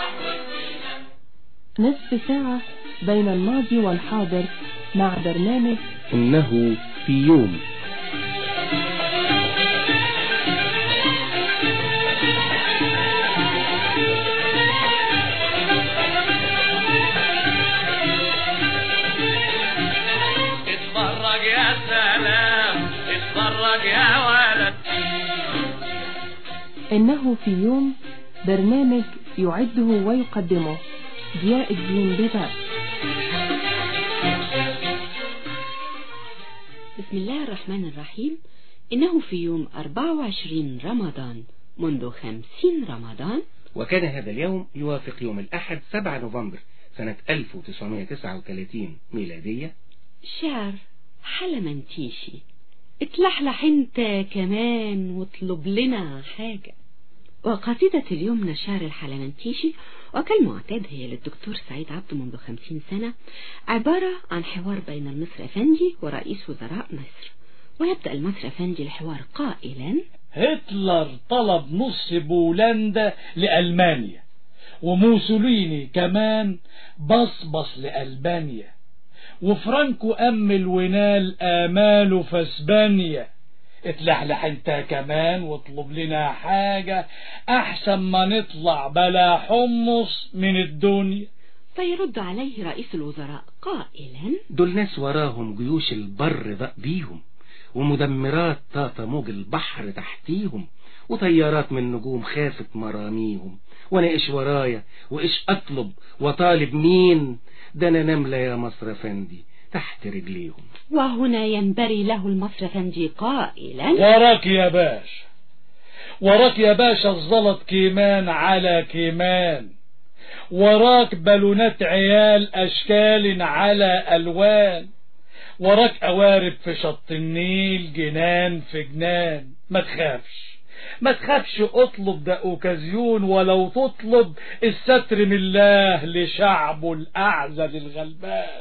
نصف ساعة بين الماضي والحاضر مع برنامج إنه في يوم اتفرج يا سلام اتفرج يا ولد إنه في يوم برنامج يعده ويقدمه ضياء الدين بذات بسم الله الرحمن الرحيم إنه في يوم 24 رمضان منذ 50 رمضان وكان هذا اليوم يوافق يوم الأحد 7 نوفمبر سنة 1939 ميلادية شعر حلمنتيشي اتلحلح انت كمان واطلب لنا حاجة وقصيدة اليوم نشار الحلمنتيشي وكالمعتاد هي للدكتور سعيد عبد منذ خمسين سنة عبارة عن حوار بين المصر أفندي ورئيس وزراء مصر ويبدأ المصر أفندي الحوار قائلا هتلر طلب نص بولندا لألمانيا وموسوليني كمان بصبص لألبانيا وفرانكو أمل ونال آماله في اسبانيا اتلحلح انت كمان واطلب لنا حاجة احسن ما نطلع بلا حمص من الدنيا فيرد عليه رئيس الوزراء قائلا دول ناس وراهم جيوش البر ضاق بيهم ومدمرات طاطا موج البحر تحتيهم وطيارات من نجوم خافت مراميهم وانا ايش ورايا وايش اطلب وطالب مين ده انا نملة يا مصر افندي تحت رجليهم وهنا ينبري له المصر أفندي قائلا وراك يا باش وراك يا باشا الزلط كيمان على كيمان وراك بالونات عيال أشكال على ألوان وراك قوارب في شط النيل جنان في جنان ما تخافش ما تخافش اطلب ده اوكازيون ولو تطلب الستر من الله لشعبه الأعزل الغلبان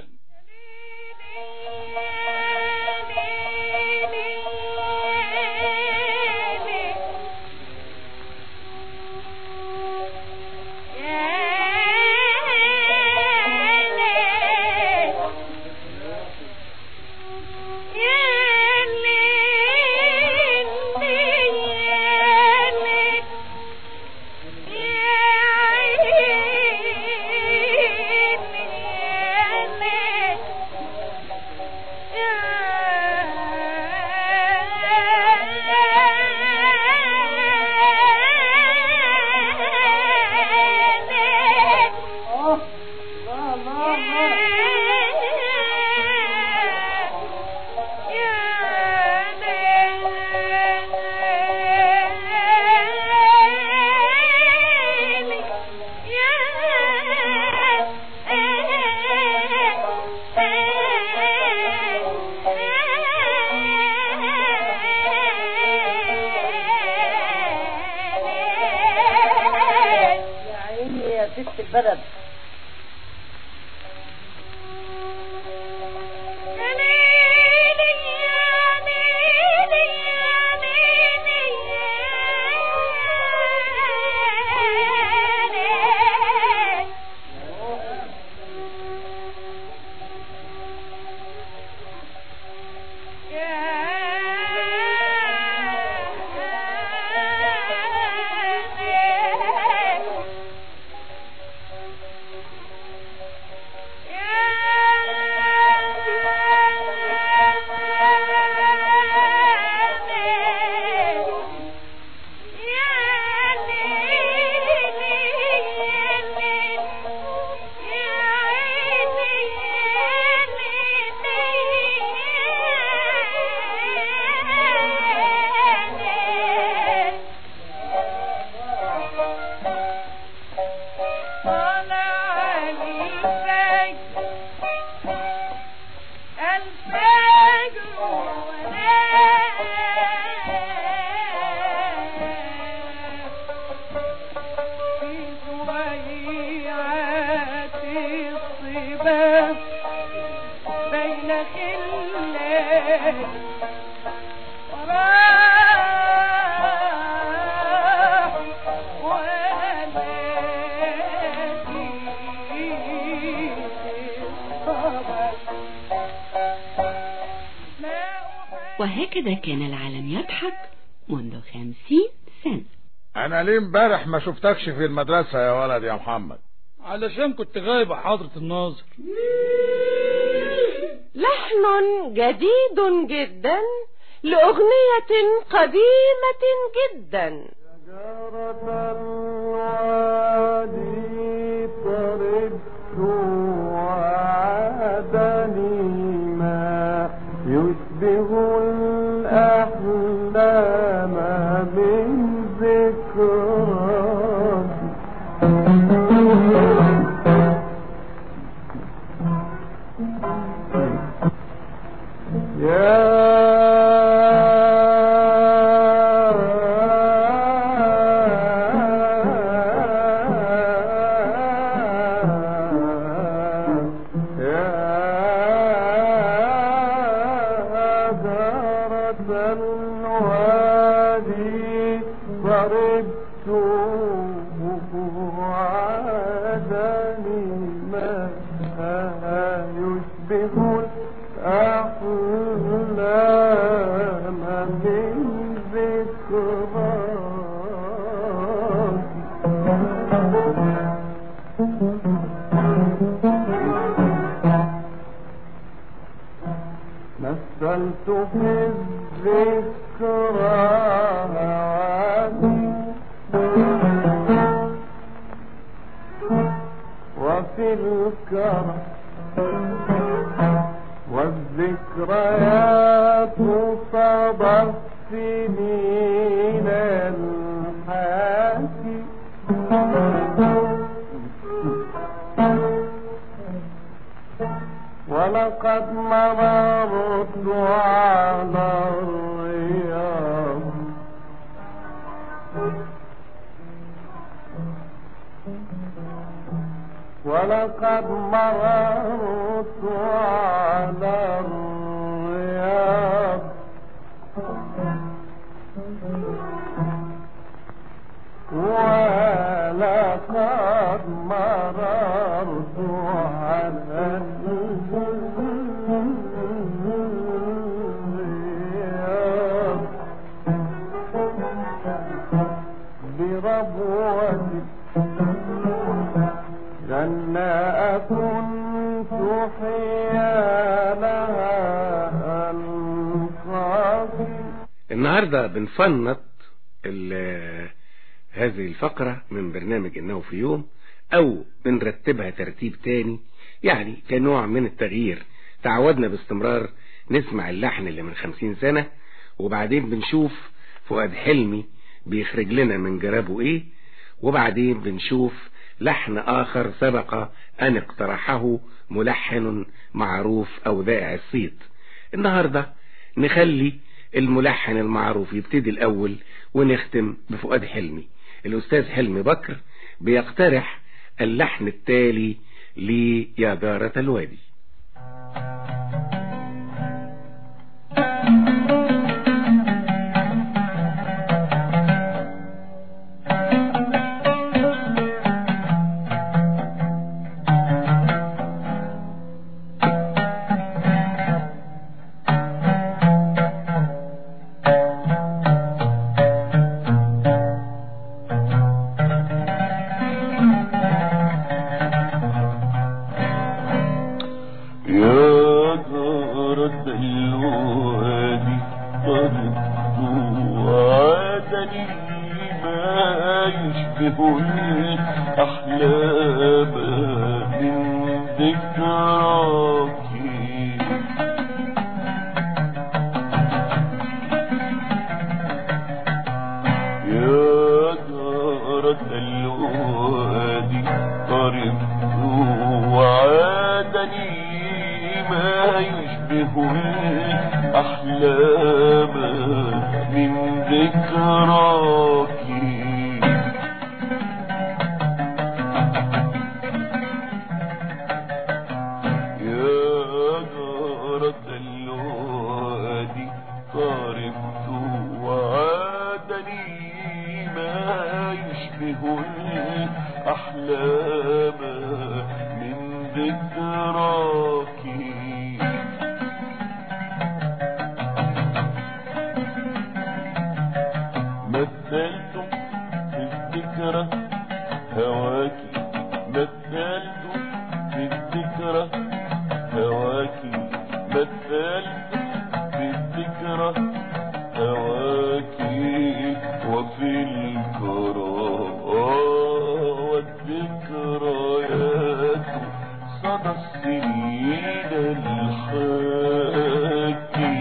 يا عيني يا ست البلد وهكذا كان العالم يضحك منذ خمسين سنة انا ليه امبارح ما شفتكش في المدرسة يا ولد يا محمد علشان كنت غايب يا حضرة الناظر لحن جديد جدا لأغنية قديمة جدا يشبه الأحلام من ذكرى يشبه الأحلام من ذكراك مثلت في الذكرى هواني وفي الكرم والذكريات صدى السنين الحاكي ولقد مررت على الرياض ولقد مررت على الرياض ولقد مررت على الرياض بربوة لما كنت حيالها القاضي النهاردة بنفنط ال- هذه الفقرة من برنامج إنه في يوم أو بنرتبها ترتيب تاني يعني كنوع من التغيير تعودنا باستمرار نسمع اللحن اللي من خمسين سنة وبعدين بنشوف فؤاد حلمي بيخرج لنا من جرابه ايه وبعدين بنشوف لحن آخر سبق أن اقترحه ملحن معروف أو ذائع الصيت النهاردة نخلي الملحن المعروف يبتدي الأول ونختم بفؤاد حلمي الأستاذ حلمي بكر بيقترح اللحن التالي ليا دارة الوادي يا دار الوادي طربت وعادني ما يشبه الأحلام من ذكراك يا دار الوادي قربت وعادني ما يشبه الأحلام من ذكراك يا دارة الوادي قربت وعادني ما يشبه الأحلام من ذكراك هواكي مثلت في الذكرى هواكي مثلت في الذكرى هواكي وفي الكرى والذكريات صدى السنين الحاكي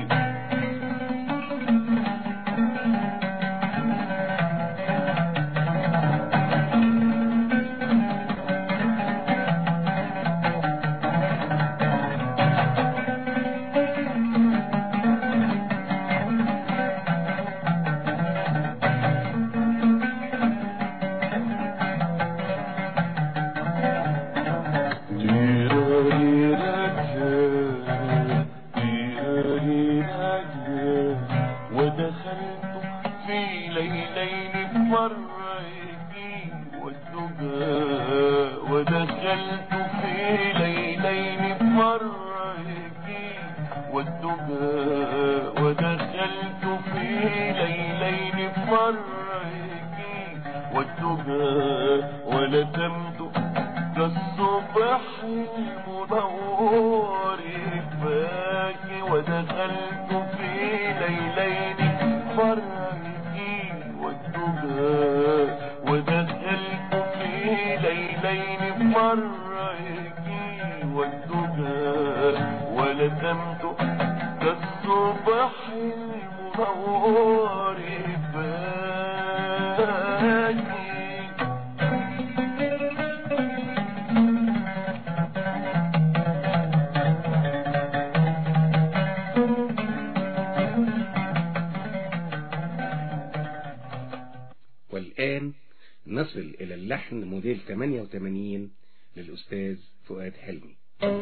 ودخلت في ليلين مريتي والدجى ودخلت في ليلين مريتي والدجى ودخلت في ليلين مريتي والدجى ولتمت كالصبح المنور فاك ودخلت في ليلين فرقي والدجى ودخلت في ليلين فرقي والدجى ولتمت كالصبح المنور فاك والآن نصل إلى اللحن موديل 88 للأستاذ فؤاد حلمي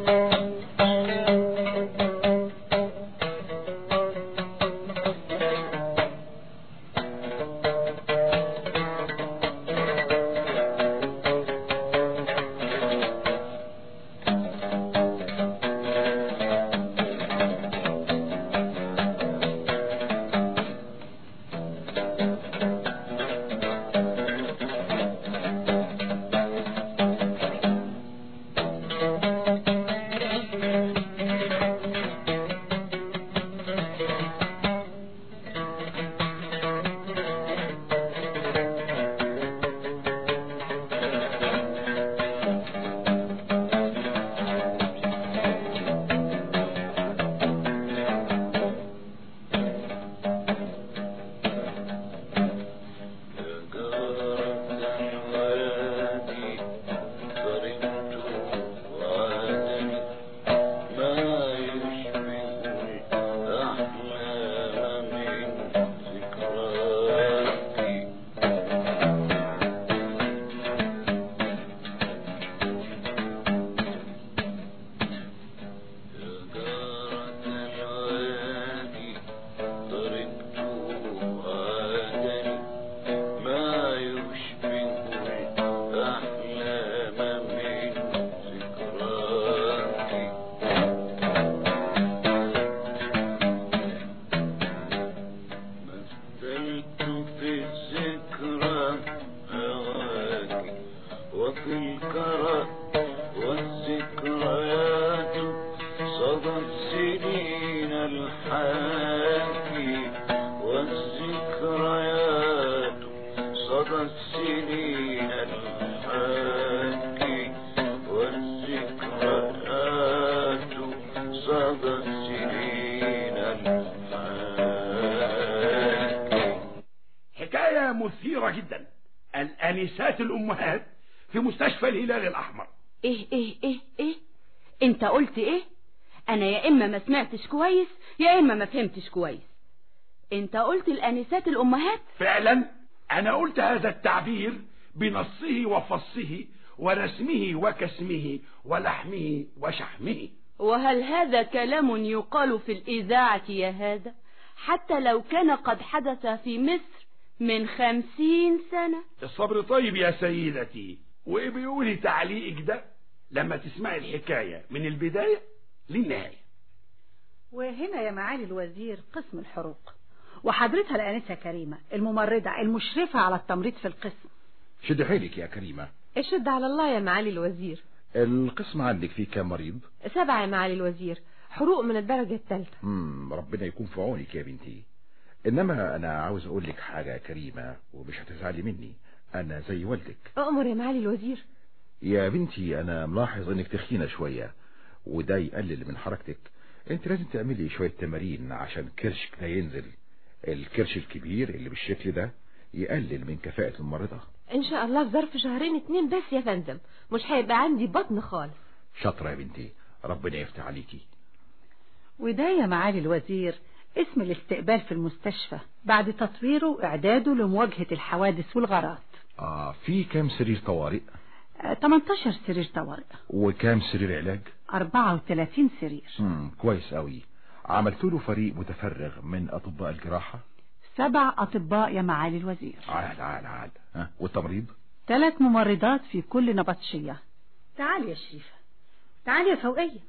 حكاية مثيرة جدا الآنسات الأمهات في مستشفى الهلال الأحمر ايه ايه ايه ايه انت قلت ايه انا يا اما ما سمعتش كويس يا اما ما فهمتش كويس انت قلت الانسات الامهات فعلا أنا قلت هذا التعبير بنصه وفصه ورسمه وكسمه ولحمه وشحمه وهل هذا كلام يقال في الاذاعة يا هذا حتى لو كان قد حدث في مصر من خمسين سنة الصبر طيب يا سيدتي وايه بيقولي تعليقك ده لما تسمعي الحكاية من البداية للنهاية وهنا يا معالي الوزير قسم الحروق وحضرتها الآنسة كريمة الممرضة المشرفة على التمريض في القسم شد حيلك يا كريمة اشد على الله يا معالي الوزير القسم عندك فيه كام مريض سبعة يا معالي الوزير حروق من الدرجة الثالثة مم ربنا يكون في عونك يا بنتي انما انا عاوز اقول لك حاجة يا كريمة ومش هتزعلي مني انا زي والدك أؤمر يا معالي الوزير يا بنتي انا ملاحظ انك تخينة شوية وده يقلل من حركتك انت لازم تعملي شوية تمارين عشان كرشك ده ينزل الكرش الكبير اللي بالشكل ده يقلل من كفاءة الممرضة إن شاء الله في ظرف شهرين اتنين بس يا فندم مش هيبقى عندي بطن خالص شاطرة يا بنتي ربنا يفتح عليكي وده يا معالي الوزير اسم الاستقبال في المستشفى بعد تطويره وإعداده لمواجهة الحوادث والغارات اه في كام سرير طوارئ آه، 18 سرير طوارئ وكام سرير علاج 34 سرير مم. كويس قوي عملت له فريق متفرغ من اطباء الجراحة سبع أطباء يا معالي الوزير عال عال عال ها والتمريض ثلاث ممرضات في كل نبطشية تعالي يا شريفة تعالي يا فوقية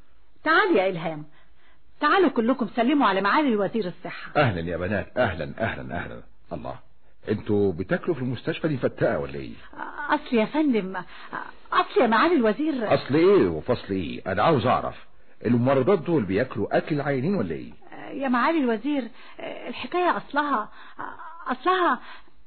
تعالي يا إلهام تعالوا كلكم سلموا على معالي وزير الصحة اهلا يا بنات اهلا اهلا اهلا الله انتوا بتاكلوا في المستشفى دي فتاة ولا ايه أصل يا فندم أصل يا معالي الوزير اصل ايه وفصل ايه انا عاوز اعرف الممرضات دول بياكلوا اكل العيانين ولا ايه يا معالي الوزير الحكاية أصلها أصلها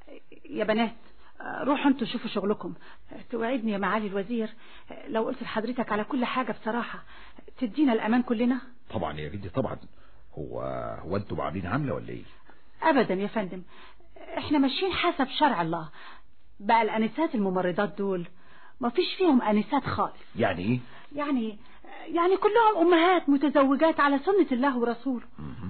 يا بنات روحوا انتوا شوفوا شغلكم توعدني يا معالي الوزير لو قلت لحضرتك على كل حاجة بصراحة تدينا الأمان كلنا طبعا يا بنتي طبعا هو هو انتوا عاملين عاملة ولا ايه أبدا يا فندم احنا ماشيين حسب شرع الله بقى الأنسات الممرضات دول ما فيش فيهم أنسات خالص يعني ايه يعني يعني كلهم أمهات متزوجات على سنة الله ورسوله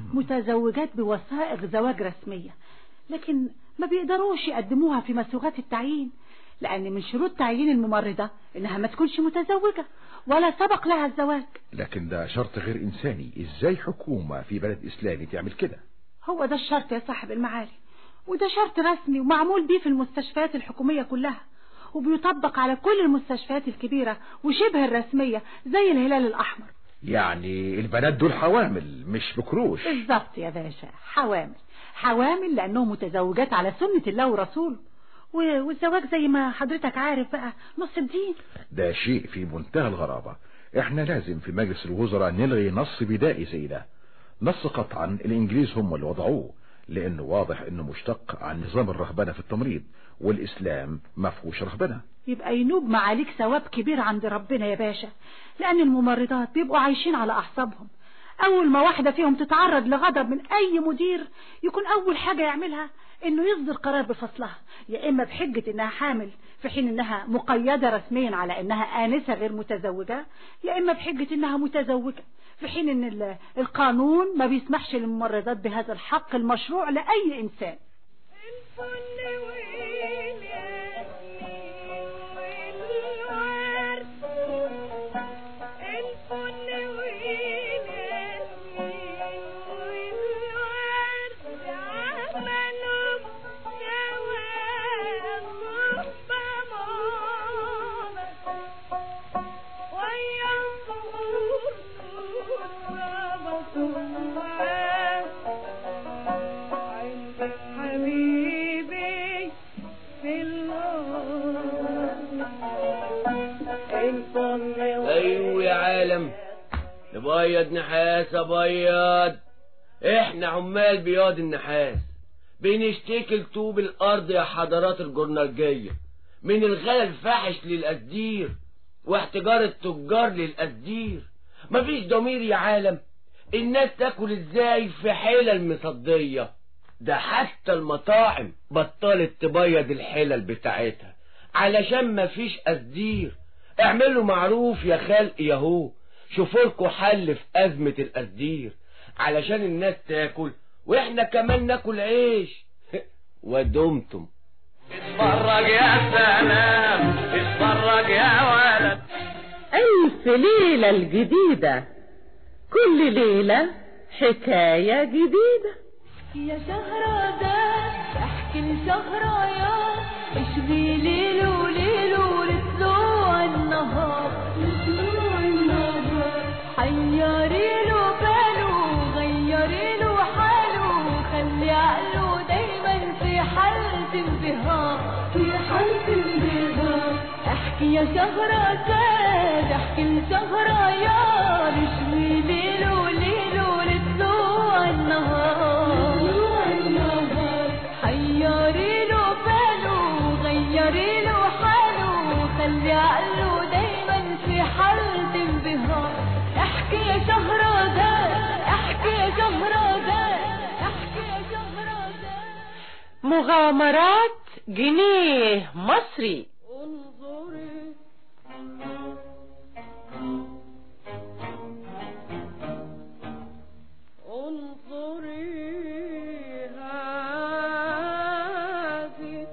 متزوجات بوثائق زواج رسمية لكن ما بيقدروش يقدموها في مسوغات التعيين لأن من شروط تعيين الممرضة إنها ما تكونش متزوجة ولا سبق لها الزواج لكن ده شرط غير انساني ازاي حكومة في بلد اسلامي تعمل كده هو ده الشرط يا صاحب المعالي وده شرط رسمي ومعمول بيه في المستشفيات الحكومية كلها وبيطبق على كل المستشفيات الكبيرة وشبه الرسمية زي الهلال الأحمر يعني البنات دول حوامل مش بكروش بالظبط يا باشا حوامل حوامل لأنهم متزوجات على سنة الله ورسوله و- والزواج زي ما حضرتك عارف بقى نص الدين ده شيء في منتهى الغرابة احنا لازم في مجلس الوزراء نلغي نص بدائي زي ده نص قطعا الانجليز هم اللي وضعوه لانه واضح انه مشتق عن نظام الرهبنة في التمريض والاسلام ما فيهوش رهبنة يبقى ينوب معاليك ثواب كبير عند ربنا يا باشا لأن الممرضات بيبقوا عايشين على أعصابهم أول ما واحدة فيهم تتعرض لغضب من أي مدير يكون أول حاجة يعملها إنه يصدر قرار بفصلها يا إما بحجة إنها حامل في حين إنها مقيدة رسميا على إنها آنسة غير متزوجة يا إما بحجة إنها متزوجة في حين إن ال- القانون ما بيسمحش للممرضات بهذا الحق المشروع لأي إنسان حبيبي في ايوه يا عالم نبيض نحاس ابيض احنا عمال بياض النحاس بنشتكي لطوب الارض يا حضرات الجرنالجية من الغلا الفاحش للقدير واحتجار التجار للقدير مفيش ضمير يا عالم الناس تاكل ازاي في حلل مصدية ده حتى المطاعم بطلت تبيض الحلل بتاعتها علشان مفيش قدير اعملوا معروف يا خلق ياهو شوفولكوا حل في أزمة القدير علشان الناس تاكل واحنا كمان ناكل عيش ودمتم اتفرج يا سلام اتفرج يا ولد ألف ليلة الجديدة كل ليلة حكاية جديدة يا شهرزاد احكي لشهريار اشغي ليل وليل ولطلوع النهار لطلوع النهار حيري له باله غيري له حاله خلي عقله دايما في حالة انبهار في حالة احكي يا شهرزاد احكي لشهريار اشوي ليل وليل ولطلوع النهار حيري له باله غيري له حاله خلي عقله دايما في حالة انبهار احكي يا شهرزاد احكي يا شهرزاد احكي يا شهرزاد مغامرات جنيه مصري انظري انظري هذه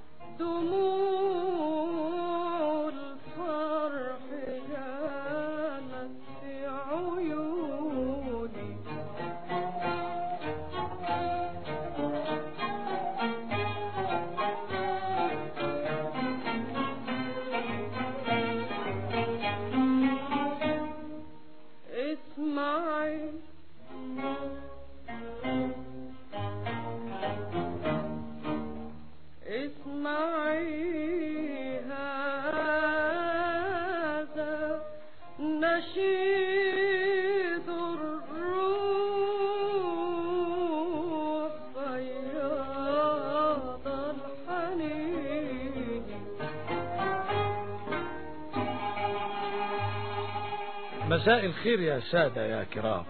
دموع الفرح جانت في عيوني اسمعي اسمعي هذا نشيد الروح فياض الحنين مساء الخير يا سادة يا كرام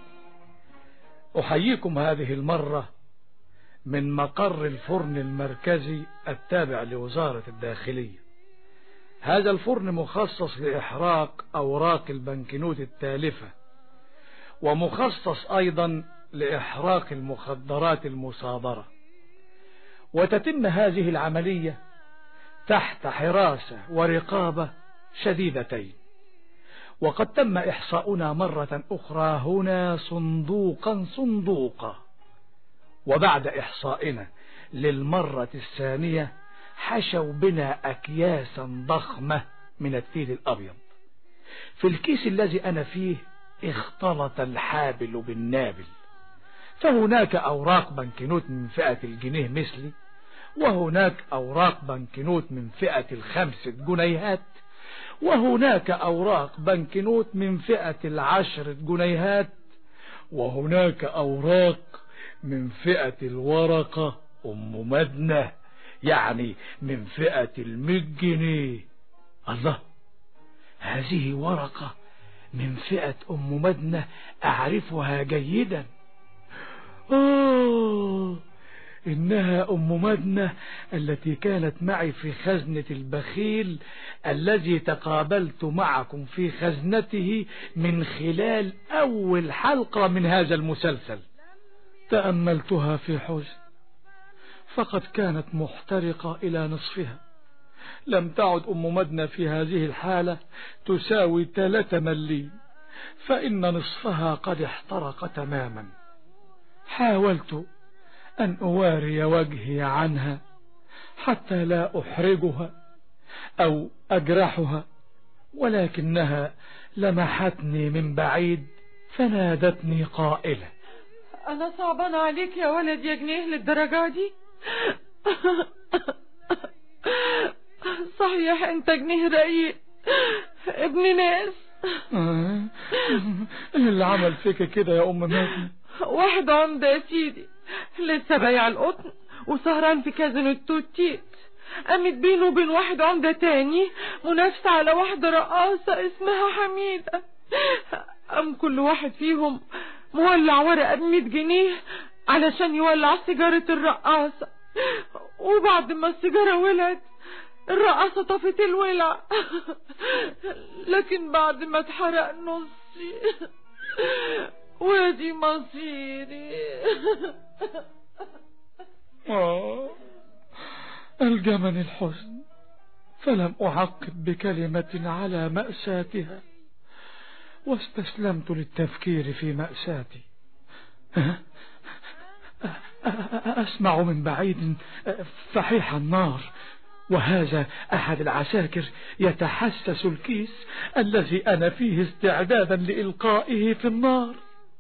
أحييكم هذه المرة من مقر الفرن المركزي التابع لوزارة الداخلية هذا الفرن مخصص لإحراق أوراق البنكنوت التالفة ومخصص أيضا لإحراق المخدرات المصادرة وتتم هذه العملية تحت حراسة ورقابة شديدتين وقد تم إحصاؤنا مرة أخرى هنا صندوقا صندوقا وبعد إحصائنا للمرة الثانية حشوا بنا أكياسا ضخمة من التيل الأبيض في الكيس الذي أنا فيه اختلط الحابل بالنابل فهناك أوراق بنكنوت من فئة الجنيه مثلي وهناك أوراق بنكنوت من فئة الخمسة جنيهات وهناك أوراق بنكنوت من فئة العشرة جنيهات وهناك أوراق من فئة الورقة أم مدنة يعني من فئة المئة جنيه الله هذه ورقة من فئة أم مدنة أعرفها جيدا آه إنها أم مدنة التي كانت معي في خزنة البخيل الذي تقابلت معكم في خزنته من خلال أول حلقة من هذا المسلسل تأملتها في حزن فقد كانت محترقة إلى نصفها لم تعد أم مدنة في هذه الحالة تساوي ثلاثة مليم فإن نصفها قد احترق تماما حاولت أن أواري وجهي عنها حتى لا أحرجها أو أجرحها ولكنها لمحتني من بعيد فنادتني قائلة أنا صعبان عليك يا ولد يا جنيه للدرجة دي صحيح انت جنيه رقيق ابن ناس آه، إيه اللي عمل فيك كده يا أم مدنة واحد عمدة يا سيدي لسه بايع القطن وسهران في كازن التوتيت قامت بينه وبين واحد عمدة تاني منافسة على واحدة رقاصة اسمها حميدة قام كل واحد فيهم مولع ورقة بمية جنيه علشان يولع سيجارة الرقاصة وبعد ما السيجارة ولعت الرقاصة طفت الولع لكن بعد ما اتحرق نصي وادي مصيري آه ألجمني الحزن فلم أعقب بكلمة على مأساتها واستسلمت للتفكير في مأساتي أه؟ أسمع من بعيد فحيح النار وهذا أحد العساكر يتحسس الكيس الذي أنا فيه استعدادا لإلقائه في النار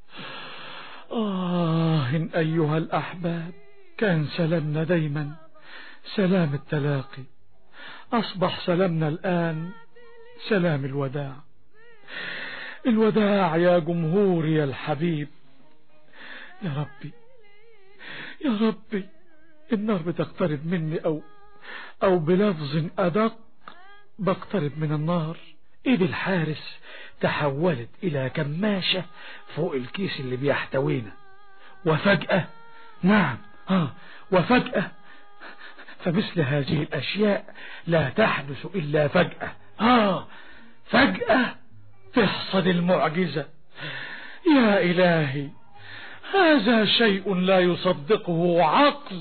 آه إن أيها الأحباب كان سلامنا دايما سلام التلاقي أصبح سلامنا الآن سلام الوداع الوداع يا جمهوري الحبيب يا ربي يا ربي النار بتقترب مني أو أو بلفظ أدق بقترب من النار إيد الحارس تحولت إلى كماشة فوق الكيس اللي بيحتوينا وفجأة نعم آه وفجأة فمثل هذه الأشياء لا تحدث إلا فجأة آه فجأة تحصل المعجزة يا إلهي هذا شيء لا يصدقه عقل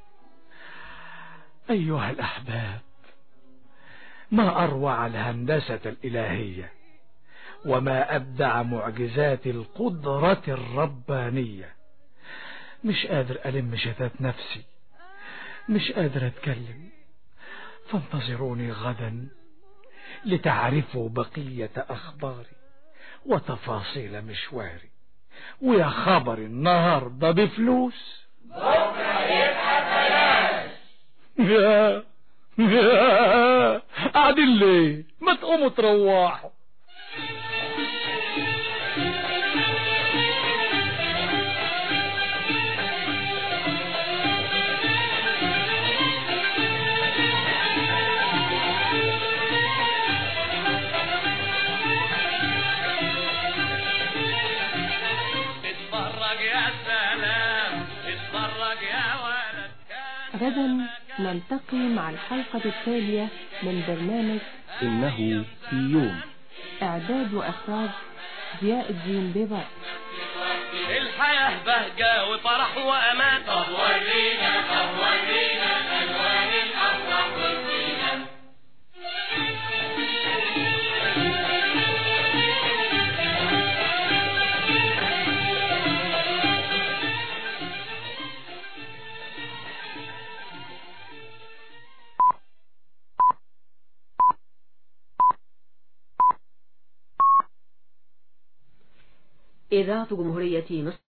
أيها الأحباب ما أروع الهندسة الإلهية وما أبدع معجزات القدرة الربانية مش قادر ألم شتات نفسي مش قادر أتكلم فانتظروني غدا لتعرفوا بقية أخباري وتفاصيل مشواري ويا خبر النهاردة بفلوس يا يا قاعدين ليه ما تقوموا تروحوا اتفرج يا سلام اتفرج يا ولد غدا نلتقي مع الحلقة التالية من برنامج إنه في يوم إعداد وإخراج ضياء الدين بيبر الحياة بهجة وفرح وأمان طب ورينا طب ورينا الألوان الأفراح والزينة إذاعة جمهورية مصر